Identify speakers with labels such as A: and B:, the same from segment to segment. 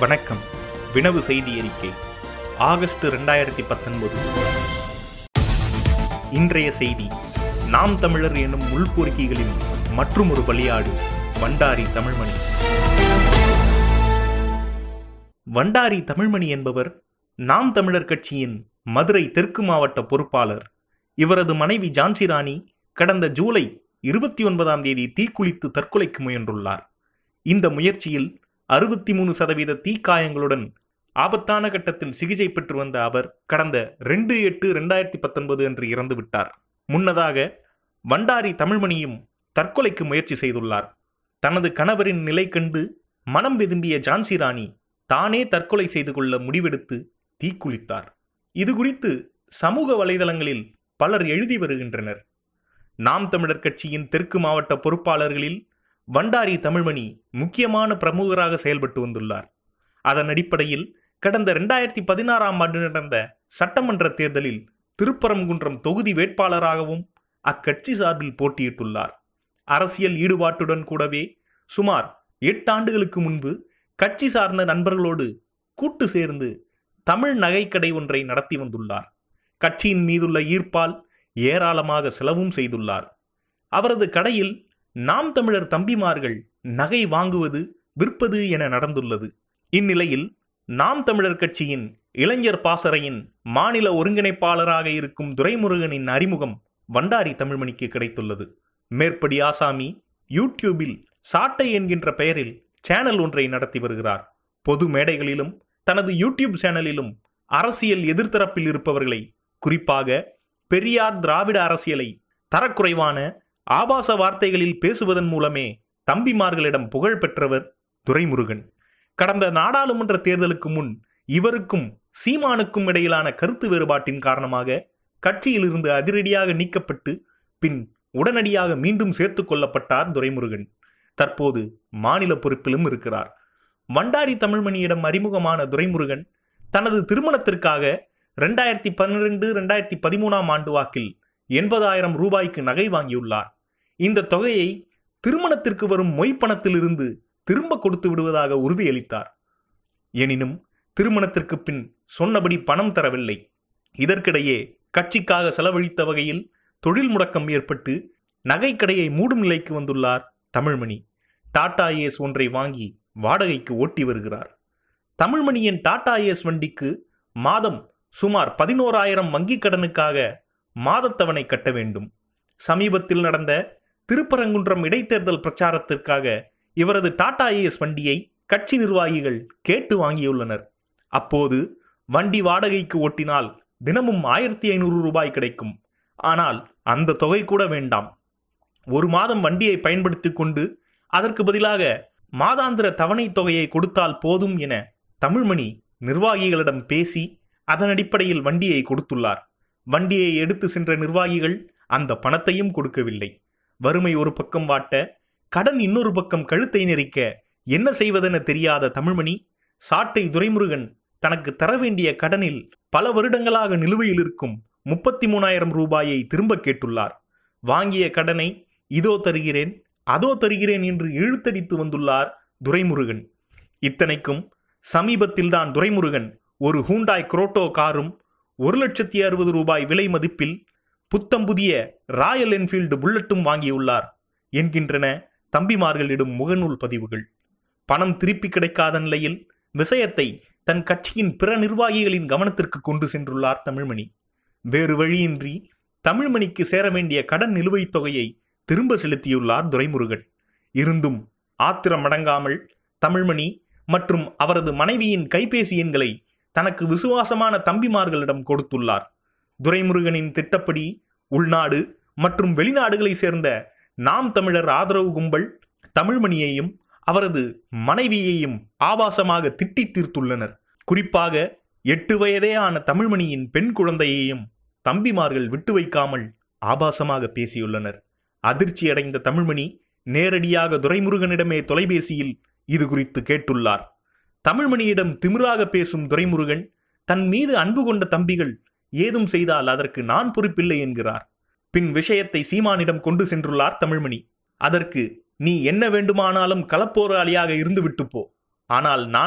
A: வணக்கம் வினவு செய்தி அறிக்கை ஆகஸ்ட் ரெண்டாயிரத்தி பத்தொன்பது இன்றைய செய்தி நாம் தமிழர் எனும் உள்கோரிக்கைகளின் மற்றும் ஒரு பலியாடு வண்டாரி தமிழ்மணி வண்டாரி தமிழ்மணி என்பவர் நாம் தமிழர் கட்சியின் மதுரை தெற்கு மாவட்ட பொறுப்பாளர் இவரது மனைவி ஜான்சி ராணி கடந்த ஜூலை இருபத்தி ஒன்பதாம் தேதி தீக்குளித்து தற்கொலைக்கு முயன்றுள்ளார் இந்த முயற்சியில் அறுபத்தி மூணு சதவீத தீக்காயங்களுடன் ஆபத்தான கட்டத்தில் சிகிச்சை பெற்று வந்த அவர் கடந்த ரெண்டு எட்டு ரெண்டாயிரத்தி பத்தொன்பது அன்று இறந்து விட்டார் முன்னதாக வண்டாரி தமிழ்மணியும் தற்கொலைக்கு முயற்சி செய்துள்ளார் தனது கணவரின் நிலை கண்டு மனம் வெதும்பிய ஜான்சி ராணி தானே தற்கொலை செய்து கொள்ள முடிவெடுத்து தீக்குளித்தார் இது குறித்து சமூக வலைதளங்களில் பலர் எழுதி வருகின்றனர் நாம் தமிழர் கட்சியின் தெற்கு மாவட்ட பொறுப்பாளர்களில் வண்டாரி தமிழ்மணி முக்கியமான பிரமுகராக செயல்பட்டு வந்துள்ளார் அதன் அடிப்படையில் கடந்த இரண்டாயிரத்தி பதினாறாம் ஆண்டு நடந்த சட்டமன்ற தேர்தலில் திருப்பரங்குன்றம் தொகுதி வேட்பாளராகவும் அக்கட்சி சார்பில் போட்டியிட்டுள்ளார் அரசியல் ஈடுபாட்டுடன் கூடவே சுமார் எட்டு ஆண்டுகளுக்கு முன்பு கட்சி சார்ந்த நண்பர்களோடு கூட்டு சேர்ந்து தமிழ் நகைக்கடை ஒன்றை நடத்தி வந்துள்ளார் கட்சியின் மீதுள்ள ஈர்ப்பால் ஏராளமாக செலவும் செய்துள்ளார் அவரது கடையில் நாம் தமிழர் தம்பிமார்கள் நகை வாங்குவது விற்பது என நடந்துள்ளது இந்நிலையில் நாம் தமிழர் கட்சியின் இளைஞர் பாசறையின் மாநில ஒருங்கிணைப்பாளராக இருக்கும் துரைமுருகனின் அறிமுகம் வண்டாரி தமிழ்மணிக்கு கிடைத்துள்ளது மேற்படி ஆசாமி யூடியூபில் சாட்டை என்கின்ற பெயரில் சேனல் ஒன்றை நடத்தி வருகிறார் பொது மேடைகளிலும் தனது யூடியூப் சேனலிலும் அரசியல் எதிர்த்தரப்பில் இருப்பவர்களை குறிப்பாக பெரியார் திராவிட அரசியலை தரக்குறைவான ஆபாச வார்த்தைகளில் பேசுவதன் மூலமே தம்பிமார்களிடம் புகழ் பெற்றவர் துரைமுருகன் கடந்த நாடாளுமன்ற தேர்தலுக்கு முன் இவருக்கும் சீமானுக்கும் இடையிலான கருத்து வேறுபாட்டின் காரணமாக கட்சியிலிருந்து அதிரடியாக நீக்கப்பட்டு பின் உடனடியாக மீண்டும் சேர்த்துக் கொள்ளப்பட்டார் துரைமுருகன் தற்போது மாநில பொறுப்பிலும் இருக்கிறார் வண்டாரி தமிழ்மணியிடம் அறிமுகமான துரைமுருகன் தனது திருமணத்திற்காக ரெண்டாயிரத்தி பன்னிரெண்டு ரெண்டாயிரத்தி பதிமூணாம் ஆண்டு வாக்கில் எண்பதாயிரம் ரூபாய்க்கு நகை வாங்கியுள்ளார் இந்த தொகையை திருமணத்திற்கு வரும் மொய்ப்பணத்திலிருந்து திரும்ப கொடுத்து விடுவதாக உறுதியளித்தார் எனினும் திருமணத்திற்கு பின் சொன்னபடி பணம் தரவில்லை இதற்கிடையே கட்சிக்காக செலவழித்த வகையில் தொழில் முடக்கம் ஏற்பட்டு நகைக்கடையை மூடும் நிலைக்கு வந்துள்ளார் தமிழ்மணி டாடா ஏஸ் ஒன்றை வாங்கி வாடகைக்கு ஓட்டி வருகிறார் தமிழ்மணியின் டாடா ஏஸ் வண்டிக்கு மாதம் சுமார் பதினோராயிரம் வங்கிக் கடனுக்காக மாதத்தவணை கட்ட வேண்டும் சமீபத்தில் நடந்த திருப்பரங்குன்றம் இடைத்தேர்தல் பிரச்சாரத்திற்காக இவரது டாடா ஏஸ் வண்டியை கட்சி நிர்வாகிகள் கேட்டு வாங்கியுள்ளனர் அப்போது வண்டி வாடகைக்கு ஓட்டினால் தினமும் ஆயிரத்தி ஐநூறு ரூபாய் கிடைக்கும் ஆனால் அந்த தொகை கூட வேண்டாம் ஒரு மாதம் வண்டியை பயன்படுத்திக் கொண்டு அதற்கு பதிலாக மாதாந்திர தவணை தொகையை கொடுத்தால் போதும் என தமிழ்மணி நிர்வாகிகளிடம் பேசி அதன் அடிப்படையில் வண்டியை கொடுத்துள்ளார் வண்டியை எடுத்து சென்ற நிர்வாகிகள் அந்த பணத்தையும் கொடுக்கவில்லை வறுமை ஒரு பக்கம் வாட்ட கடன் இன்னொரு பக்கம் கழுத்தை நெரிக்க என்ன செய்வதென தெரியாத தமிழ்மணி சாட்டை துரைமுருகன் தனக்கு தர வேண்டிய கடனில் பல வருடங்களாக நிலுவையில் இருக்கும் முப்பத்தி மூணாயிரம் ரூபாயை திரும்ப கேட்டுள்ளார் வாங்கிய கடனை இதோ தருகிறேன் அதோ தருகிறேன் என்று இழுத்தடித்து வந்துள்ளார் துரைமுருகன் இத்தனைக்கும் சமீபத்தில்தான் துரைமுருகன் ஒரு ஹூண்டாய் குரோட்டோ காரும் ஒரு லட்சத்தி அறுபது ரூபாய் விலை மதிப்பில் புத்தம் புதிய ராயல் என்ஃபீல்டு புல்லட்டும் வாங்கியுள்ளார் என்கின்றன தம்பிமார்களிடும் முகநூல் பதிவுகள் பணம் திருப்பி கிடைக்காத நிலையில் விஷயத்தை தன் கட்சியின் பிற நிர்வாகிகளின் கவனத்திற்கு கொண்டு சென்றுள்ளார் தமிழ்மணி வேறு வழியின்றி தமிழ்மணிக்கு சேர வேண்டிய கடன் நிலுவைத் தொகையை திரும்ப செலுத்தியுள்ளார் துரைமுருகன் இருந்தும் ஆத்திரம் அடங்காமல் தமிழ்மணி மற்றும் அவரது மனைவியின் கைபேசி எண்களை தனக்கு விசுவாசமான தம்பிமார்களிடம் கொடுத்துள்ளார் துரைமுருகனின் திட்டப்படி உள்நாடு மற்றும் வெளிநாடுகளை சேர்ந்த நாம் தமிழர் ஆதரவு கும்பல் தமிழ்மணியையும் அவரது மனைவியையும் ஆபாசமாக திட்டி தீர்த்துள்ளனர் குறிப்பாக எட்டு வயதே ஆன தமிழ்மணியின் பெண் குழந்தையையும் தம்பிமார்கள் விட்டு வைக்காமல் ஆபாசமாக பேசியுள்ளனர் அதிர்ச்சியடைந்த தமிழ்மணி நேரடியாக துரைமுருகனிடமே தொலைபேசியில் இது குறித்து கேட்டுள்ளார் தமிழ்மணியிடம் திமிராக பேசும் துரைமுருகன் தன் மீது அன்பு கொண்ட தம்பிகள் ஏதும் செய்தால் அதற்கு நான் பொறுப்பில்லை என்கிறார் பின் விஷயத்தை சீமானிடம் கொண்டு சென்றுள்ளார் தமிழ்மணி அதற்கு நீ என்ன வேண்டுமானாலும் களப்போராளியாக இருந்துவிட்டு போ ஆனால் நான்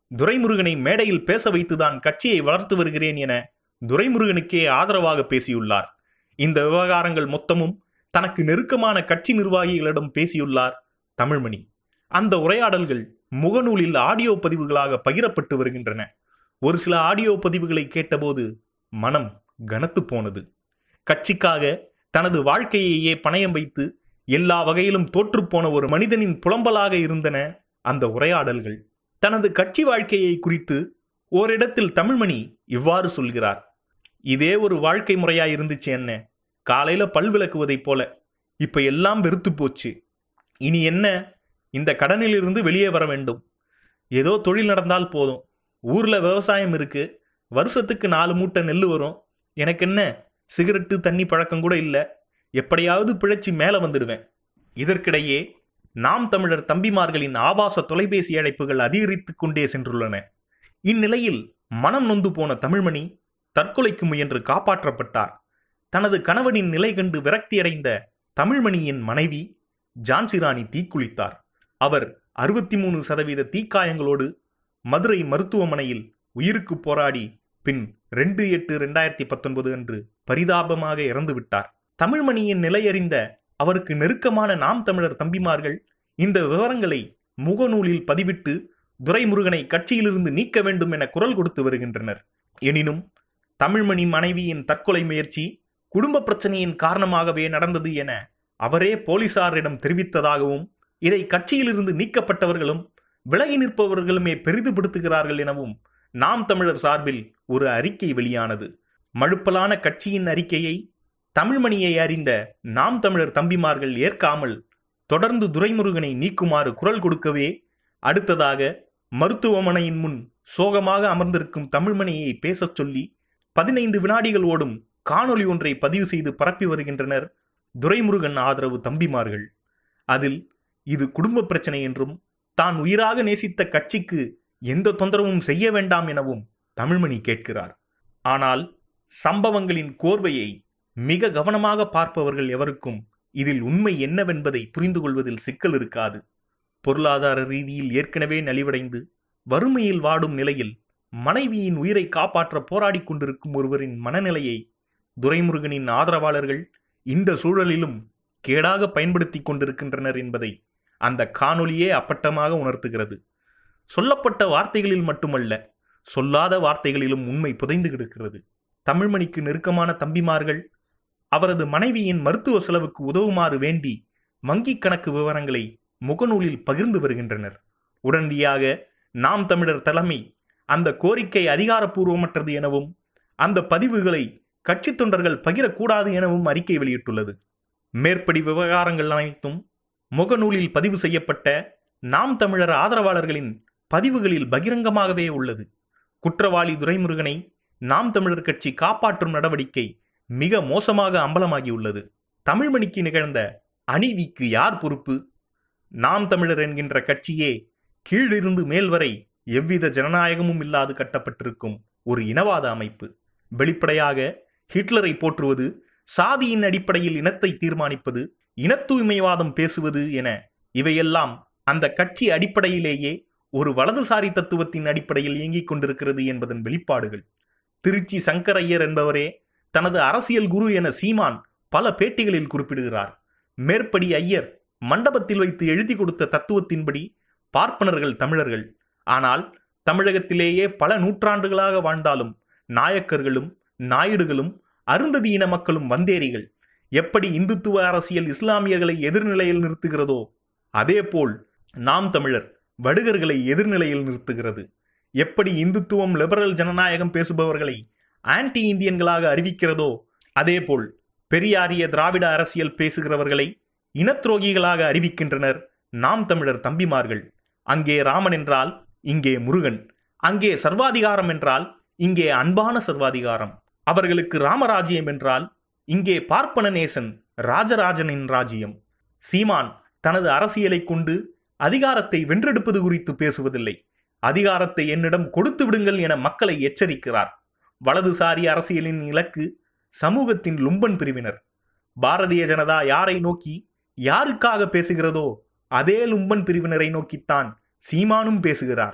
A: துரைமுருகனை மேடையில் பேச வைத்துதான் கட்சியை வளர்த்து வருகிறேன் என துரைமுருகனுக்கே ஆதரவாக பேசியுள்ளார் இந்த விவகாரங்கள் மொத்தமும் தனக்கு நெருக்கமான கட்சி நிர்வாகிகளிடம் பேசியுள்ளார் தமிழ்மணி அந்த உரையாடல்கள் முகநூலில் ஆடியோ பதிவுகளாக பகிரப்பட்டு வருகின்றன ஒரு சில ஆடியோ பதிவுகளை கேட்டபோது மனம் கனத்து போனது கட்சிக்காக தனது வாழ்க்கையையே பணயம் வைத்து எல்லா வகையிலும் தோற்றுப்போன ஒரு மனிதனின் புலம்பலாக இருந்தன அந்த உரையாடல்கள் தனது கட்சி வாழ்க்கையை குறித்து ஓரிடத்தில் தமிழ்மணி இவ்வாறு சொல்கிறார் இதே ஒரு வாழ்க்கை முறையா இருந்துச்சு என்ன காலையில பல் விளக்குவதைப் போல இப்ப எல்லாம் வெறுத்து போச்சு இனி என்ன இந்த கடனிலிருந்து வெளியே வர வேண்டும் ஏதோ தொழில் நடந்தால் போதும் ஊர்ல விவசாயம் இருக்கு வருஷத்துக்கு நாலு மூட்டை நெல் வரும் எனக்கு என்ன சிகரெட்டு தண்ணி பழக்கம் கூட இல்லை எப்படியாவது பிழைச்சி மேலே வந்துடுவேன் இதற்கிடையே நாம் தமிழர் தம்பிமார்களின் ஆபாச தொலைபேசி அழைப்புகள் அதிகரித்துக் கொண்டே சென்றுள்ளன இந்நிலையில் மனம் நொந்து போன தமிழ்மணி தற்கொலைக்கு முயன்று காப்பாற்றப்பட்டார் தனது கணவனின் நிலை கண்டு விரக்தியடைந்த தமிழ்மணியின் மனைவி ஜான்சிராணி தீக்குளித்தார் அவர் அறுபத்தி மூணு சதவீத தீக்காயங்களோடு மதுரை மருத்துவமனையில் உயிருக்கு போராடி பின் ரெண்டு எட்டு ரெண்டாயிரத்தி பத்தொன்பது அன்று பரிதாபமாக இறந்துவிட்டார் தமிழ்மணியின் நிலையறிந்த அவருக்கு நெருக்கமான நாம் தமிழர் தம்பிமார்கள் இந்த விவரங்களை முகநூலில் பதிவிட்டு துரைமுருகனை கட்சியிலிருந்து நீக்க வேண்டும் என குரல் கொடுத்து வருகின்றனர் எனினும் தமிழ்மணி மனைவியின் தற்கொலை முயற்சி குடும்ப பிரச்சனையின் காரணமாகவே நடந்தது என அவரே போலீசாரிடம் தெரிவித்ததாகவும் இதை கட்சியிலிருந்து நீக்கப்பட்டவர்களும் விலகி நிற்பவர்களுமே பெரிதுபடுத்துகிறார்கள் எனவும் நாம் தமிழர் சார்பில் ஒரு அறிக்கை வெளியானது மழுப்பலான கட்சியின் அறிக்கையை தமிழ்மணியை அறிந்த நாம் தமிழர் தம்பிமார்கள் ஏற்காமல் தொடர்ந்து துரைமுருகனை நீக்குமாறு குரல் கொடுக்கவே அடுத்ததாக மருத்துவமனையின் முன் சோகமாக அமர்ந்திருக்கும் தமிழ்மணியை பேசச் சொல்லி பதினைந்து வினாடிகள் ஓடும் காணொளி ஒன்றை பதிவு செய்து பரப்பி வருகின்றனர் துரைமுருகன் ஆதரவு தம்பிமார்கள் அதில் இது குடும்ப பிரச்சனை என்றும் தான் உயிராக நேசித்த கட்சிக்கு எந்த தொந்தரவும் செய்ய வேண்டாம் எனவும் தமிழ்மணி கேட்கிறார் ஆனால் சம்பவங்களின் கோர்வையை மிக கவனமாக பார்ப்பவர்கள் எவருக்கும் இதில் உண்மை என்னவென்பதை புரிந்து கொள்வதில் சிக்கல் இருக்காது பொருளாதார ரீதியில் ஏற்கனவே நலிவடைந்து வறுமையில் வாடும் நிலையில் மனைவியின் உயிரை காப்பாற்ற போராடிக் கொண்டிருக்கும் ஒருவரின் மனநிலையை துரைமுருகனின் ஆதரவாளர்கள் இந்த சூழலிலும் கேடாக பயன்படுத்திக் கொண்டிருக்கின்றனர் என்பதை அந்த காணொலியே அப்பட்டமாக உணர்த்துகிறது சொல்லப்பட்ட வார்த்தைகளில் மட்டுமல்ல சொல்லாத வார்த்தைகளிலும் உண்மை புதைந்து கிடக்கிறது தமிழ்மணிக்கு நெருக்கமான தம்பிமார்கள் அவரது மனைவியின் மருத்துவ செலவுக்கு உதவுமாறு வேண்டி வங்கிக் கணக்கு விவரங்களை முகநூலில் பகிர்ந்து வருகின்றனர் உடனடியாக நாம் தமிழர் தலைமை அந்த கோரிக்கை அதிகாரப்பூர்வமற்றது எனவும் அந்த பதிவுகளை கட்சி தொண்டர்கள் பகிரக்கூடாது எனவும் அறிக்கை வெளியிட்டுள்ளது மேற்படி விவகாரங்கள் அனைத்தும் முகநூலில் பதிவு செய்யப்பட்ட நாம் தமிழர் ஆதரவாளர்களின் பதிவுகளில் பகிரங்கமாகவே உள்ளது குற்றவாளி துரைமுருகனை நாம் தமிழர் கட்சி காப்பாற்றும் நடவடிக்கை மிக மோசமாக அம்பலமாகியுள்ளது தமிழ்மணிக்கு நிகழ்ந்த அநீதிக்கு யார் பொறுப்பு நாம் தமிழர் என்கின்ற கட்சியே கீழிருந்து மேல் வரை எவ்வித ஜனநாயகமும் இல்லாது கட்டப்பட்டிருக்கும் ஒரு இனவாத அமைப்பு வெளிப்படையாக ஹிட்லரை போற்றுவது சாதியின் அடிப்படையில் இனத்தை தீர்மானிப்பது இனத்தூய்மைவாதம் பேசுவது என இவையெல்லாம் அந்த கட்சி அடிப்படையிலேயே ஒரு வலதுசாரி தத்துவத்தின் அடிப்படையில் இயங்கிக் கொண்டிருக்கிறது என்பதன் வெளிப்பாடுகள் திருச்சி சங்கரையர் என்பவரே தனது அரசியல் குரு என சீமான் பல பேட்டிகளில் குறிப்பிடுகிறார் மேற்படி ஐயர் மண்டபத்தில் வைத்து எழுதி கொடுத்த தத்துவத்தின்படி பார்ப்பனர்கள் தமிழர்கள் ஆனால் தமிழகத்திலேயே பல நூற்றாண்டுகளாக வாழ்ந்தாலும் நாயக்கர்களும் நாயுடுகளும் அருந்ததி இன மக்களும் வந்தேரிகள் எப்படி இந்துத்துவ அரசியல் இஸ்லாமியர்களை எதிர்நிலையில் நிறுத்துகிறதோ அதேபோல் நாம் தமிழர் வடுகர்களை எதிர்நிலையில் நிறுத்துகிறது எப்படி இந்துத்துவம் லிபரல் ஜனநாயகம் பேசுபவர்களை ஆன்டி இந்தியன்களாக அறிவிக்கிறதோ அதேபோல் பெரியாரிய திராவிட அரசியல் பேசுகிறவர்களை இனத்துரோகிகளாக அறிவிக்கின்றனர் நாம் தமிழர் தம்பிமார்கள் அங்கே ராமன் என்றால் இங்கே முருகன் அங்கே சர்வாதிகாரம் என்றால் இங்கே அன்பான சர்வாதிகாரம் அவர்களுக்கு ராமராஜ்யம் என்றால் இங்கே பார்ப்பன நேசன் ராஜராஜனின் ராஜ்யம் சீமான் தனது அரசியலை கொண்டு அதிகாரத்தை வென்றெடுப்பது குறித்து பேசுவதில்லை அதிகாரத்தை என்னிடம் கொடுத்து விடுங்கள் என மக்களை எச்சரிக்கிறார் வலதுசாரி அரசியலின் இலக்கு சமூகத்தின் லும்பன் பிரிவினர் பாரதிய ஜனதா யாரை நோக்கி யாருக்காக பேசுகிறதோ அதே லும்பன் பிரிவினரை நோக்கித்தான் சீமானும் பேசுகிறார்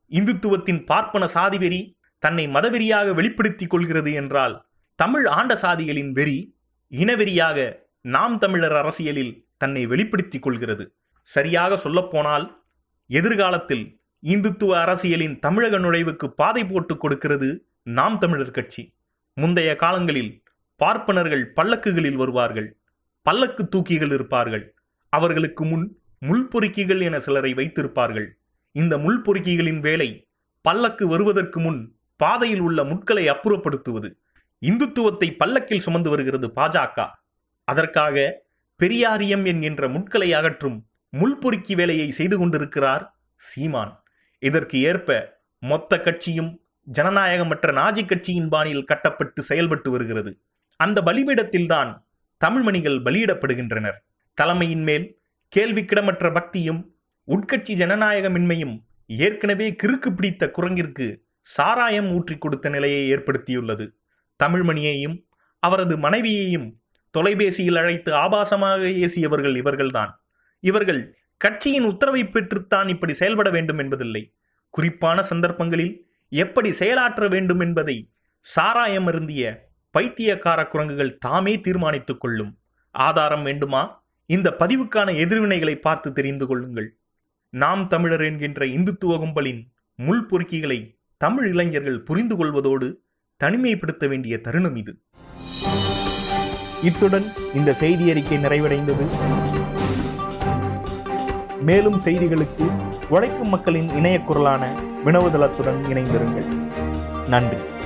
A: இந்துத்துவத்தின் பார்ப்பன சாதிவெறி தன்னை மதவெறியாக வெளிப்படுத்திக் கொள்கிறது என்றால் தமிழ் ஆண்ட சாதிகளின் வெறி இனவெறியாக நாம் தமிழர் அரசியலில் தன்னை வெளிப்படுத்திக் கொள்கிறது சரியாக சொல்லப்போனால் எதிர்காலத்தில் இந்துத்துவ அரசியலின் தமிழக நுழைவுக்கு பாதை போட்டுக் கொடுக்கிறது நாம் தமிழர் கட்சி முந்தைய காலங்களில் பார்ப்பனர்கள் பல்லக்குகளில் வருவார்கள் பல்லக்கு தூக்கிகள் இருப்பார்கள் அவர்களுக்கு முன் முள்பொறுக்கிகள் என சிலரை வைத்திருப்பார்கள் இந்த முள்பொறுக்கிகளின் வேலை பல்லக்கு வருவதற்கு முன் பாதையில் உள்ள முட்களை அப்புறப்படுத்துவது இந்துத்துவத்தை பல்லக்கில் சுமந்து வருகிறது பாஜக அதற்காக பெரியாரியம் என்கின்ற முட்களை அகற்றும் முள்பொறுக்கி வேலையை செய்து கொண்டிருக்கிறார் சீமான் இதற்கு ஏற்ப மொத்த கட்சியும் ஜனநாயகமற்ற நாஜி கட்சியின் பாணியில் கட்டப்பட்டு செயல்பட்டு வருகிறது அந்த பலிபீடத்தில்தான் தமிழ்மணிகள் பலியிடப்படுகின்றனர் தலைமையின் மேல் கேள்விக்கிடமற்ற பக்தியும் உட்கட்சி ஜனநாயகமின்மையும் ஏற்கனவே கிறுக்கு பிடித்த குரங்கிற்கு சாராயம் ஊற்றி கொடுத்த நிலையை ஏற்படுத்தியுள்ளது தமிழ்மணியையும் அவரது மனைவியையும் தொலைபேசியில் அழைத்து ஆபாசமாக ஏசியவர்கள் இவர்கள்தான் இவர்கள் கட்சியின் உத்தரவை பெற்றுத்தான் இப்படி செயல்பட வேண்டும் என்பதில்லை குறிப்பான சந்தர்ப்பங்களில் எப்படி செயலாற்ற வேண்டும் என்பதை சாராயம் அருந்திய பைத்தியக்கார குரங்குகள் தாமே தீர்மானித்துக் கொள்ளும் ஆதாரம் வேண்டுமா இந்த பதிவுக்கான எதிர்வினைகளை பார்த்து தெரிந்து கொள்ளுங்கள் நாம் தமிழர் என்கின்ற இந்துத்துவ கும்பலின் முள் பொறுக்கிகளை தமிழ் இளைஞர்கள் புரிந்து கொள்வதோடு தனிமைப்படுத்த வேண்டிய தருணம் இது இத்துடன் இந்த செய்தி அறிக்கை நிறைவடைந்தது மேலும் செய்திகளுக்கு உழைக்கும் மக்களின் இணைய குரலான வினவுதளத்துடன் இணைந்திருங்கள் நன்றி